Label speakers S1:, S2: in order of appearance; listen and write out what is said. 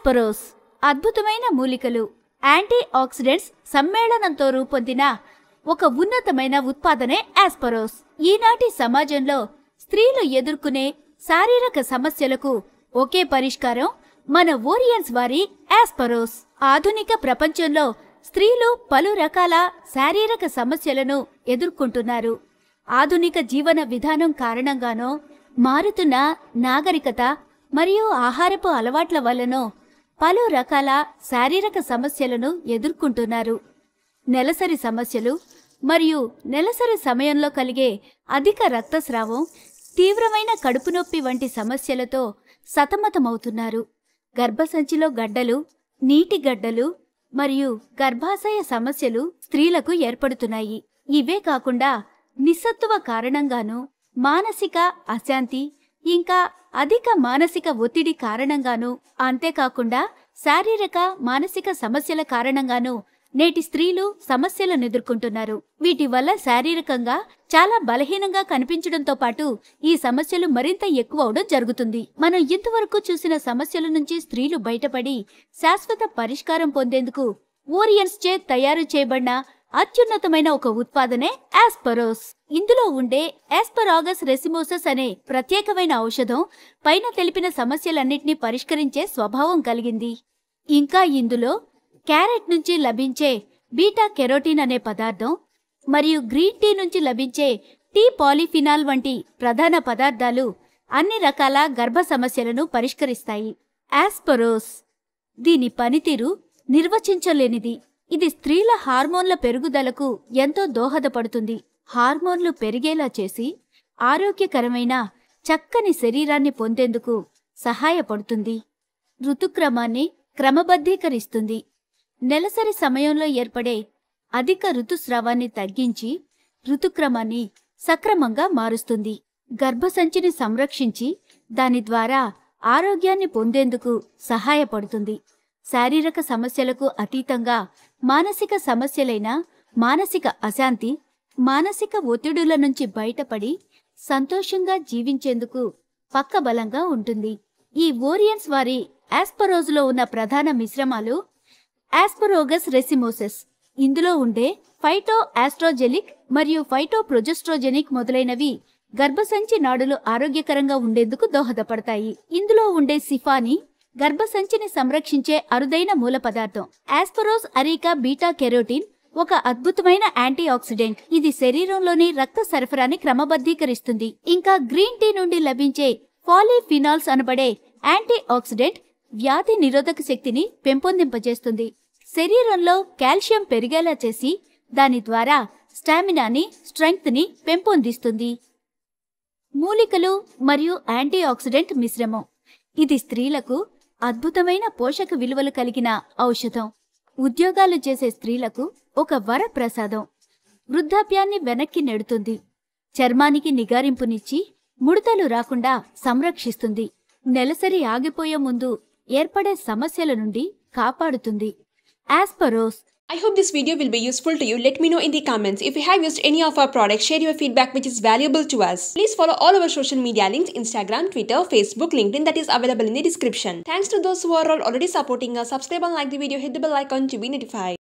S1: ఆస్పరోస్ అద్భుతమైన మూలికలు anti oxidants సమ్మేళనంతో రూపొందిన ఒక ఉన్నతమైన ఉత్పాదనే ఆస్పరోస్ ఈనాటి సమాజంలో స్త్రీలు ఎదుర్కొనే శారీరక సమస్యలకు ఒకే పరిష్కారం మన ఓరియన్స్ వారి ఆస్పరోస్ ఆధునిక ప్రపంచంలో స్త్రీలు పలు రకాల శారీరక సమస్యలను ఎదుర్కొంటున్నారు ఆధునిక జీవన విధానం కారణంగానో మారుతున్న నాగరికత మరియు ఆహారపు అలవాట్ల వల్లనో పలు రకాల శారీరక సమస్యలను ఎదుర్కొంటున్నారు నెలసరి సమస్యలు మరియు నెలసరి సమయంలో కలిగే అధిక రక్తస్రావం తీవ్రమైన కడుపు నొప్పి వంటి సమస్యలతో సతమతమవుతున్నారు గర్భసంచిలో గడ్డలు నీటి గడ్డలు మరియు గర్భాశయ సమస్యలు స్త్రీలకు ఏర్పడుతున్నాయి ఇవే కాకుండా నిస్సత్తువ కారణంగాను మానసిక అశాంతి ఇంకా అధిక మానసిక ఒత్తిడి కారణంగాను అంతేకాకుండా శారీరక మానసిక సమస్యల కారణంగాను నేటి స్త్రీలు సమస్యలను ఎదుర్కొంటున్నారు వీటి వల్ల శారీరకంగా చాలా బలహీనంగా కనిపించడంతో పాటు ఈ సమస్యలు మరింత ఎక్కువ అవడం జరుగుతుంది మనం ఇంతవరకు చూసిన సమస్యల నుంచి స్త్రీలు బయటపడి శాశ్వత పరిష్కారం పొందేందుకు ఓరియన్స్ చే తయారు చేయబడిన అత్యున్నతమైన ఒక ఉత్పాదనే ఆస్పరోస్ ఇందులో ఉండే ఆస్పరాగస్ రెసిమోసస్ అనే ప్రత్యేకమైన ఔషధం పైన తెలిపిన సమస్యలన్నింటినీ పరిష్కరించే స్వభావం కలిగింది ఇంకా ఇందులో క్యారెట్ నుంచి లభించే బీటా కెరోటిన్ అనే పదార్థం మరియు గ్రీన్ టీ నుంచి లభించే టీ పాలిఫినాల్ వంటి ప్రధాన పదార్థాలు అన్ని రకాల గర్భ సమస్యలను పరిష్కరిస్తాయి ఆస్పరోస్ దీని పనితీరు నిర్వచించలేనిది ఇది స్త్రీల హార్మోన్ల పెరుగుదలకు ఎంతో దోహదపడుతుంది హార్మోన్లు పెరిగేలా చేసి ఆరోగ్యకరమైన చక్కని శరీరాన్ని పొందేందుకు సహాయపడుతుంది ఋతుక్రమాన్ని క్రమబద్ధీకరిస్తుంది నెలసరి సమయంలో ఏర్పడే అధిక ఋతుస్రావాన్ని తగ్గించి ఋతుక్రమాన్ని సక్రమంగా మారుస్తుంది గర్భసంచిని సంరక్షించి దాని ద్వారా ఆరోగ్యాన్ని పొందేందుకు సహాయపడుతుంది శారీరక సమస్యలకు అతీతంగా మానసిక సమస్యలైన మానసిక అశాంతి మానసిక ఒత్తిడుల నుంచి బయటపడి సంతోషంగా జీవించేందుకు పక్కబలంగా ఉంటుంది ఈ ఓరియన్స్ వారి ఆస్పరోజ్లో ఉన్న ప్రధాన మిశ్రమాలు ఆస్పరోగస్ రెసిమోసెస్ ఇందులో ఉండే ఫైటో ఆస్ట్రోజెనిక్ మరియు ఫైటో ప్రొజెస్ట్రోజెనిక్ మొదలైనవి గర్భసంచి నాడులు ఆరోగ్యకరంగా ఉండేందుకు దోహదపడతాయి ఇందులో ఉండే సిఫాని గర్భసంచిని సంరక్షించే అరుదైన మూల పదార్థం ఆస్పరోస్ అరీకా బీటా కెరోటిన్ ఒక అద్భుతమైన యాంటీ ఆక్సిడెంట్ ఇది శరీరంలోని రక్త సరఫరాని క్రమబద్ధీకరిస్తుంది ఇంకా గ్రీన్ టీ నుండి లభించే పాలీఫినాల్స్ అనబడే యాంటీ ఆక్సిడెంట్ వ్యాధి నిరోధక శక్తిని పెంపొందింపజేస్తుంది శరీరంలో కాల్షియం పెరిగేలా చేసి దాని ద్వారా స్టామినాని స్ట్రెంగ్త్ ని పెంపొందిస్తుంది మూలికలు మరియు యాంటీ ఆక్సిడెంట్ మిశ్రమం ఇది స్త్రీలకు అద్భుతమైన పోషక విలువలు కలిగిన ఔషధం ఉద్యోగాలు చేసే స్త్రీలకు ఒక వర ప్రసాదం వృద్ధాప్యాన్ని వెనక్కి నెడుతుంది చర్మానికి నిగారింపునిచ్చి ముడతలు రాకుండా సంరక్షిస్తుంది నెలసరి ఆగిపోయే ముందు ఏర్పడే సమస్యల నుండి కాపాడుతుంది ఆస్పరోస్
S2: I hope this video will be useful to you. Let me know in the comments. If you have used any of our products, share your feedback which is valuable to us. Please follow all our social media links Instagram, Twitter, Facebook, LinkedIn that is available in the description. Thanks to those who are already supporting us. Subscribe and like the video, hit the bell icon to be notified.